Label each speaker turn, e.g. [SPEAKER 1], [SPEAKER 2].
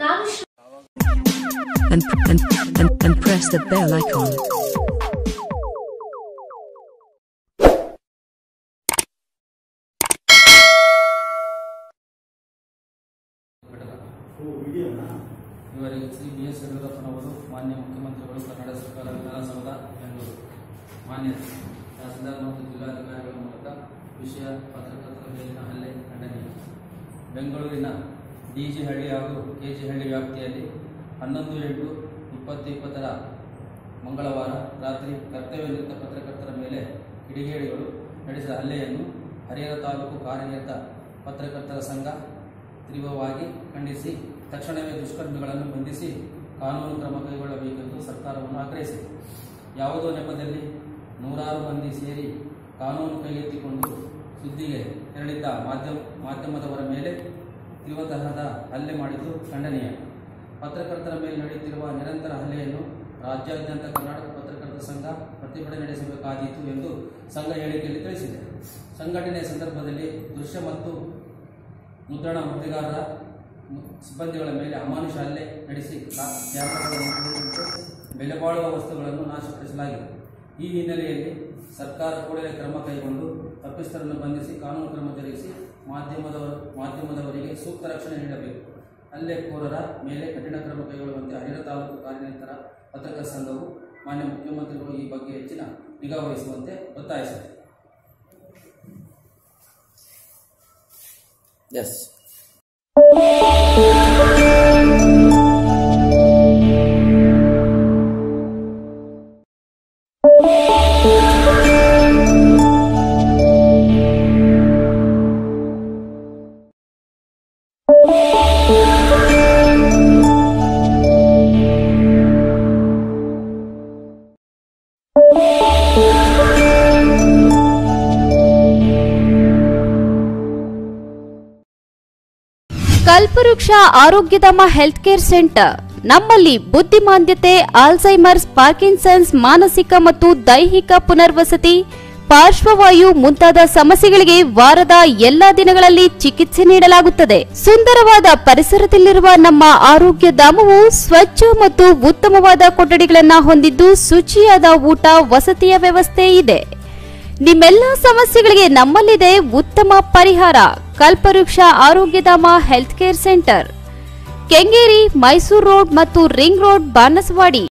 [SPEAKER 1] ನಾನು ಶ್ರ-
[SPEAKER 2] and, and, and, and press the bell icon.
[SPEAKER 3] ಇವರಿಗೆ Shri B S ಯಡಿಯೂರಪ್ಪನವರು ಮಾನ್ಯ ಮುಖ್ಯಮಂತ್ರಿಗಳು ಕನ್ನಡ ಸರ್ಕಾರ ವಿಧಾನಸೌಧ ಬೆಂಗಳೂರು ಮಾನ್ಯ ತಹಸೀಲ್ದಾರ್ ಮತ್ತು ಜಿಲ್ಲಾಧಿಕಾರಿಗಳ ಮೂಲಕ ವಿಷಯ ಪತ್ರಕರ್ತರ ಮೇಲಿನ ಹಲ್ಲೆ ಖಂಡನೀಯ ಬೆಂಗಳೂರಿನ ಡಿಜಿ ಹಳ್ಳಿ ಹಾಗೂ ಕೆಜಿ ಹಳ್ಳಿ ವ್ಯಾಪ್ತಿಯಲ್ಲಿ ಹನ್ನೊಂದು ಎಂಟು ಇಪ್ಪತ್ತು ಇಪ್ಪತ್ತರ ಮಂಗಳವಾರ ರಾತ್ರಿ ಕರ್ತವ್ಯನಿರತ ಪತ್ರಕರ್ತರ ಮೇಲೆ ಕಿಡಿಗೇಡಿಗಳು ನಡೆಸಿದ ಹಲ್ಲೆಯನ್ನು ಹರಿಹರ ತಾಲೂಕು ಕಾರ್ಯನಿರತ ಪತ್ರಕರ್ತರ ಸಂಘ ತೀವ್ರವಾಗಿ ಖಂಡಿಸಿ ತಕ್ಷಣವೇ ದುಷ್ಕರ್ಮಿಗಳನ್ನು ಬಂಧಿಸಿ ಕಾನೂನು ಕ್ರಮ ಕೈಗೊಳ್ಳಬೇಕೆಂದು ಸರ್ಕಾರವನ್ನು ಆಗ್ರಹಿಸಿದೆ ಯಾವುದೋ ನೆಪದಲ್ಲಿ ನೂರಾರು ಮಂದಿ ಸೇರಿ ಕಾನೂನು ಕೈಗೆತ್ತಿಕೊಂಡು ಸುದ್ದಿಗೆ ತೆರಳಿದ್ದ ಮಾಧ್ಯಮ ಮಾಧ್ಯಮದವರ ಮೇಲೆ ತೀವ್ರ ತರಹದ ಹಲ್ಲೆ ಮಾಡಿದ್ದು ಖಂಡನೀಯ ಪತ್ರಕರ್ತರ ಮೇಲೆ ನಡೆಯುತ್ತಿರುವ ನಿರಂತರ ಹಲ್ಲೆಯನ್ನು ರಾಜ್ಯಾದ್ಯಂತ ಕರ್ನಾಟಕ ಪತ್ರಕರ್ತರ ಸಂಘ ಪ್ರತಿಭಟನೆ ನಡೆಸಬೇಕಾದೀತು ಎಂದು ಸಂಘ ಹೇಳಿಕೆಯಲ್ಲಿ ತಿಳಿಸಿದೆ ಸಂಘಟನೆಯ ಸಂದರ್ಭದಲ್ಲಿ ದೃಶ್ಯ ಮತ್ತು ಮುದ್ರಣ ವರದಿಗಾರರ ಮು- ಸಿಬ್ಬಂದಿಗಳ ಮೇಲೆ ಅಮಾನುಷ ಹಲ್ಲೆ ನಡೆಸಿ ಕಾ- ಕ್ಯಾಮೆರಾಗಳನ್ನು ಸೇರಿದಂತೆ ಬೆಲೆಬಾಳುವ ವಸ್ತುಗಳನ್ನು ನಾಶಪಡಿಸಲಾಗಿದೆ ಈ ಹಿನ್ನೆಲೆಯಲ್ಲಿ ಸರ್ಕಾರ ಕೂಡಲೇ ಕ್ರಮ ಕೈಗೊಂಡು ತಪ್ಪಿತಸ್ಥರನ್ನು ಬಂಧಿಸಿ ಕಾನೂನು ಕ್ರಮ ಜರುಗಿಸಿ ಮಾಧ್ಯಮದವರು ಮಾಧ್ಯಮದವರಿಗೆ ಸೂಕ್ತ ರಕ್ಷಣೆ ನೀಡಬೇಕು ಹಲ್ಲೆಕೋರರ ಮೇಲೆ ಕಠಿಣ ಕ್ರಮ ಕೈಗೊಳ್ಳುವಂತೆ ಹರಿಹರ ತಾಲೂಕು ಕಾರ್ಯನಿರತರ ಪತ್ರಕರ್ತರ ಸಂಘವು ಮಾನ್ಯ ಮುಖ್ಯಮಂತ್ರಿಗಳು ಈ ಬಗ್ಗೆ ಹೆಚ್ಚಿನ ನಿಗಾ ವಹಿಸುವಂತೆ ಒತ್ತಾಯಿಸಿದೆ
[SPEAKER 4] ಎಸ್
[SPEAKER 5] ಕಲ್ಪವೃಕ್ಷ ಆರೋಗ್ಯಧಾಮ ಹೆಲ್ತ್ ಕೇರ್ ಸೆಂಟರ್ ನಮ್ಮಲ್ಲಿ ಬುದ್ಧಿಮಾಂದ್ಯತೆ ಆಲ್ಝೈಮರ್ಸ್ ಪಾರ್ಕಿನ್ಸನ್ಸ್ ಮಾನಸಿಕ ಮತ್ತು ದೈಹಿಕ ಪುನರ್ವಸತಿ ಪಾರ್ಶ್ವವಾಯು ಮುಂತಾದ ಸಮಸ್ಯೆಗಳಿಗೆ ವಾರದ ಎಲ್ಲಾ ದಿನಗಳಲ್ಲಿ ಚಿಕಿತ್ಸೆ ನೀಡಲಾಗುತ್ತದೆ ಸುಂದರವಾದ ಪರಿಸರದಲ್ಲಿರುವ ನಮ್ಮ ಆರೋಗ್ಯ ಧಾಮವು ಸ್ವಚ್ಛ ಮತ್ತು ಉತ್ತಮವಾದ ಕೊಠಡಿಗಳನ್ನು ಹೊಂದಿದ್ದು ಶುಚಿಯಾದ ಊಟ ವಸತಿಯ ವ್ಯವಸ್ಥೆ ಇದೆ ನಿಮ್ಮೆಲ್ಲ ಸಮಸ್ಯೆಗಳಿಗೆ ನಮ್ಮಲ್ಲಿದೆ ಉತ್ತಮ ಪರಿಹಾರ Kalpavriksha Arogyadhama health care centre Kengeri Mysuru road ಮತ್ತು ರಿಂಗ್ ರೋಡ್ ಬಾನಸವಾಡಿ